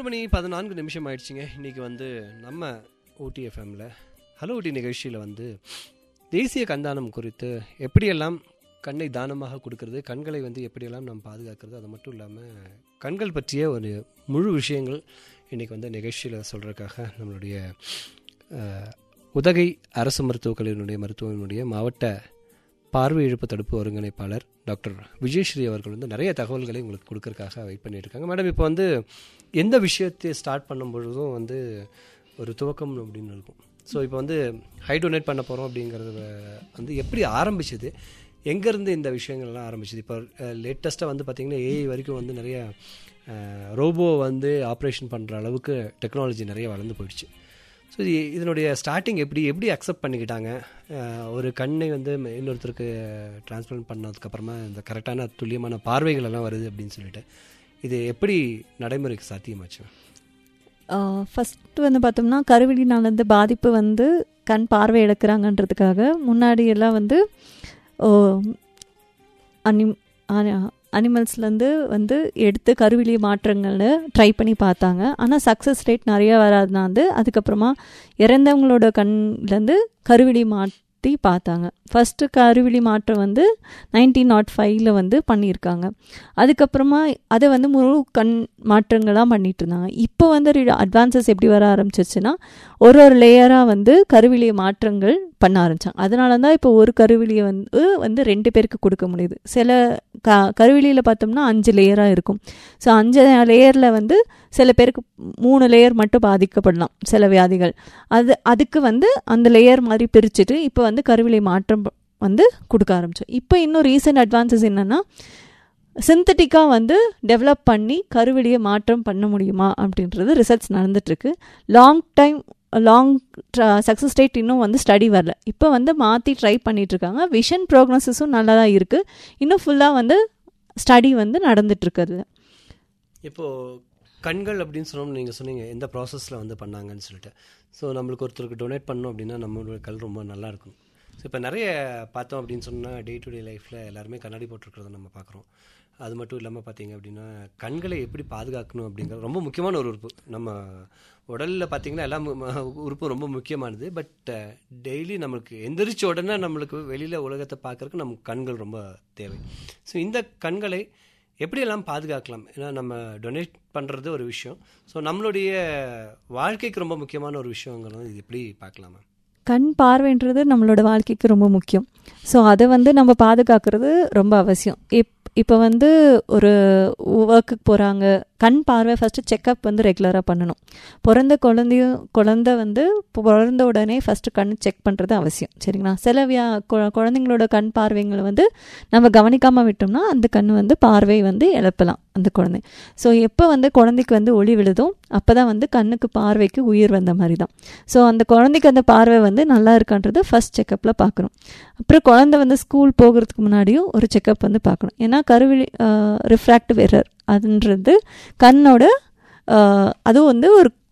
மணி பதினான்கு நிமிஷம் ஆயிடுச்சுங்க இன்றைக்கி வந்து நம்ம ஊட்டி எஃப்எம்மில் ஹலோ ஊட்டி நிகழ்ச்சியில் வந்து தேசிய கண்தானம் குறித்து எப்படியெல்லாம் கண்ணை தானமாக கொடுக்கறது கண்களை வந்து எப்படியெல்லாம் நாம் பாதுகாக்கிறது அது மட்டும் இல்லாமல் கண்கள் பற்றிய ஒரு முழு விஷயங்கள் இன்றைக்கி வந்து நிகழ்ச்சியில் சொல்கிறதுக்காக நம்மளுடைய அஹ், உதகை அரசு மருத்துவக் கல்லூரியினுடைய மருத்துவமனையினுடைய மாவட்ட பார்வை இழப்பு தடுப்பு ஒருங்கிணைப்பாளர் டாக்டர் விஜயஸ்ரீ அவர்கள் வந்து நிறைய தகவல்களை உங்களுக்கு கொடுக்கறதுக்காக வெயிட் பண்ணியிருக்காங்க மேடம் இப்போ வந்து எந்த விஷயத்தை ஸ்டார்ட் பண்ணும் பொழுதும் வந்து ஒரு துவக்கம் அப்படின்னு இருக்கும் ஸோ இப்போ வந்து ஹை டொனேட் பண்ண போகிறோம் அப்படிங்கிறத வந்து எப்படி ஆரம்பிச்சது எங்கேருந்து இந்த விஷயங்கள்லாம் ஆரம்பிச்சது இப்போ லேட்டஸ்ட்டாக வந்து பார்த்திங்கன்னா ஏஐ வரைக்கும் வந்து நிறைய ரோபோ வந்து ஆப்ரேஷன் பண்ணுற அளவுக்கு டெக்னாலஜி நிறைய வளர்ந்து போயிடுச்சு ஸோ இது இதனுடைய ஸ்டார்டிங் எப்படி எப்படி அக்செப்ட் பண்ணிக்கிட்டாங்க அஹ் ஒரு கண்ணை வந்து இன்னொருத்தருக்கு டிரான்ஸ்பிளான்ட் பண்ணதுக்கப்புறமா இந்த கரெக்டான துல்லியமான பார்வைகள் எல்லாம் வருது அப்படின்னு சொல்லிட்டு இது எப்படி நடைமுறைக்கு சாத்தியமாச்சு ஃபஸ்ட்டு வந்து பார்த்தோம்னா கருவிலினால் வந்து பாதிப்பு வந்து கண் பார்வை இழக்கிறாங்கன்றதுக்காக முன்னாடி எல்லாம் வந்து ஓ, அனிம் அனிமல்ஸ்லேருந்து வந்து எடுத்து கருவிலி மாற்றங்களை ட்ரை பண்ணி பார்த்தாங்க ஆனால் சக்ஸஸ் ரேட் நிறைய வராதுனா வந்து அதுக்கப்புறமா இறந்தவங்களோட கண்லேருந்து கருவிலி மாற்றி பார்த்தாங்க ஃபஸ்ட்டு கருவிலி மாற்றம் வந்து நைன்டீன் நாட் ஃபைவ்ல வந்து பண்ணியிருக்காங்க அதுக்கப்புறமா அதை வந்து முழு கண் மாற்றங்களாக பண்ணிட்டு இருந்தாங்க இப்போ வந்து அட்வான்சஸ் எப்படி வர ஆரம்பிச்சிச்சுன்னா ஒரு ஒரு லேயராக வந்து கருவிலிய மாற்றங்கள் பண்ண ஆரம்பிச்சாங்க அதனால தான் இப்போ ஒரு கருவிலியை வந்து வந்து ரெண்டு பேருக்கு கொடுக்க முடியுது சில க கருவிலியில் பார்த்தோம்னா அஞ்சு லேயராக இருக்கும் ஸோ அஞ்சு லேயரில் வந்து சில பேருக்கு மூணு லேயர் மட்டும் பாதிக்கப்படலாம் சில வியாதிகள் அது அதுக்கு வந்து அந்த லேயர் மாதிரி பிரிச்சுட்டு இப்போ வந்து கருவிலை மாற்றம் ப- வந்து கொடுக்க ஆரம்பிச்சோம் இப்போ இன்னும் ரீசெண்ட் அட்வான்சஸ் என்னென்னா சிந்தட்டிக்காக வந்து டெவலப் பண்ணி கருவிலியை மாற்றம் பண்ண முடியுமா அப்படின்றது ரிசர்ச் நடந்துட்டுருக்கு long time long success rate இன்னும் வந்து ஸ்டடி வரல இப்போ வந்து மாற்றி ட்ரை பண்ணிகிட்ருக்காங்க விஷன் ப்ரோக்னோசிஸும் நல்லா தான் இருக்குது இன்னும் ஃபுல்லாக வந்து ஸ்டடி வந்து நடந்துட்டுருக்குது இப்போது கண்கள் அப்படின்னு சொன்னோம் நீங்கள் சொன்னீங்க எந்த ப்ராசஸில் வந்து பண்ணாங்கன்னு சொல்லிட்டு ஸோ நம்மளுக்கு ஒருத்தருக்கு டொனேட் பண்ணோம் அப்படின்னா நம்மளோட கல் ரொம்ப நல்லா இருக்கும் ஸோ இப்போ நிறைய பார்த்தோம் அப்படின்னு சொன்னால் டே டு டே லைஃப்பில் எல்லாருமே கண்ணாடி போட்டிருக்கிறத நம்ம பார்க்குறோம் அது மட்டும் இல்லாமல் பார்த்தீங்க அப்படின்னா கண்களை எப்படி பாதுகாக்கணும் அப்படிங்கிறது ரொம்ப முக்கியமான ஒரு உறுப்பு நம்ம உடலில் பார்த்தீங்கன்னா எல்லா மு- ம- உறுப்பும் ரொம்ப முக்கியமானது பட் டெய்லி நம்மளுக்கு எந்திரிச்ச உடனே நம்மளுக்கு வெளியில் உலகத்தை பார்க்கறதுக்கு நமக்கு கண்கள் ரொம்ப தேவை ஸோ இந்த கண்களை எப்படியெல்லாம் பாதுகாக்கலாம் ஏன்னா நம்ம டொனேட் பண்ணுறது ஒரு விஷயம் ஸோ நம்மளுடைய வாழ்க்கைக்கு ரொம்ப முக்கியமான ஒரு விஷயங்கிறது இது எப்படி பார்க்கலாமா கண் பார்வைன்றது நம்மளோட வாழ்க்கைக்கு ரொம்ப முக்கியம் ஸோ அதை வந்து நம்ம பாதுகாக்கிறது ரொம்ப அவசியம் இப் இப்போ வந்து ஒரு ஒர்க்குக்கு போகிறாங்க கண் பார்வை ஃபஸ்ட்டு செக்கப் வந்து ரெகுலராக பண்ணணும் பிறந்த குழந்தையும் குழந்தை வந்து பிறந்த உடனே ஃபஸ்ட்டு கண் செக் பண்ணுறது அவசியம் சரிங்களா சில வியா கு- குழந்தைங்களோட கண் பார்வைங்களை வந்து நம்ம கவனிக்காமல் விட்டோம்னா அந்த கண் வந்து பார்வை வந்து இழப்பலாம் அந்த குழந்தை ஸோ எப்போ வந்து குழந்தைக்கு வந்து ஒளி விழுதோ அப்போ தான் வந்து கண்ணுக்கு பார்வைக்கு உயிர் வந்த மாதிரி தான் ஸோ அந்த குழந்தைக்கு அந்த பார்வை வந்து நல்லா இருக்கான்றது ஃபர்ஸ்ட் செக்கப்பில் பார்க்கணும் அப்புறம் குழந்தை வந்து ஸ்கூல் போகிறதுக்கு முன்னாடியும் ஒரு செக்கப் வந்து பார்க்கணும் ஏன்னா கருவிழி ரிஃப்ராக்டிவ் எரர் அதுன்றது கண்ணோட ஆஹ், அதுவும் வந்து ஒரு